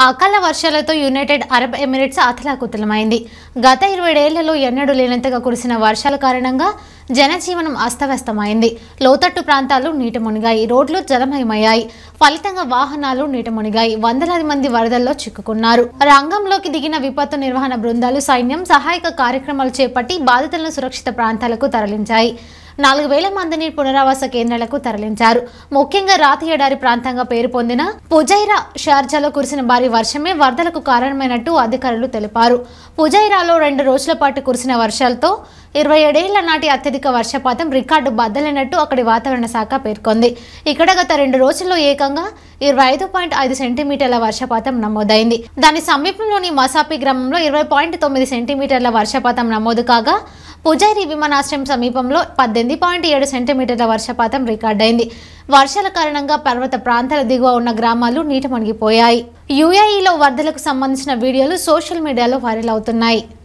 అకాల వర్షాలతో United Arab Emirates అతలాకుతలమైంది గత ఇరవై ఏళ్లలో ఎన్నడూ లేనంతగా కురిసిన వర్షాల కారణంగా జనజీవనం అస్తవ్యస్తమైంది లోతట్టు ప్రాంతాలు నీట మునిగాయి రోడ్లు జలమయమయ్యాయి ఫలితంగా వాహనాలు నీట మునిగాయి వందలాది మంది వరదల్లో చిక్కుకున్నారు రంగంలోకి దిగిన విపత్తు నిర్వహణ బృందాలు సైన్యం సహాయక కార్యక్రమాలు చేపట్టి బాధితులను సురక్షిత ప్రాంతాలకు తరలించాయి నాలుగు వేల మందిని పునరావాస కేంద్రాలకు తరలించారు ముఖ్యంగా రాతి ఎడారి ప్రాంతంగా పేరు పొందిన పుజైరా షార్జాలో కురిసిన భారీ వర్షమే వరదలకు కారణమైనట్టు అధికారులు తెలిపారు పుజైరాలో రెండు రోజుల పాటు కురిసిన వర్షాలతో ఇరవై ఏడేళ్ల నాటి అత్యధిక వర్షపాతం రికార్డు బద్దలైనట్టు అక్కడి వాతావరణ శాఖ పేర్కొంది ఇక్కడ గత రెండు రోజుల్లో ఏకంగా ఇరవై ఐదు పాయింట్ ఐదు సెంటీమీటర్ల వర్షపాతం నమోదైంది దాని సమీపంలోని మసాపి గ్రామంలో ఇరవై పాయింట్ తొమ్మిది సెంటీమీటర్ల వర్షపాతం నమోదు కాగా పుజైరి విమానాశ్రయం సమీపంలో పద్దెనిమిది పాయింట్ ఏడు సెంటీమీటర్ల వర్షపాతం రికార్డైంది వర్షాల కారణంగా పర్వత ప్రాంతాల దిగువ ఉన్న గ్రామాలు నీట మునిగిపోయాయి యుఏఈలో వరదలకు సంబంధించిన వీడియోలు సోషల్ మీడియాలో వైరల్ అవుతున్నాయి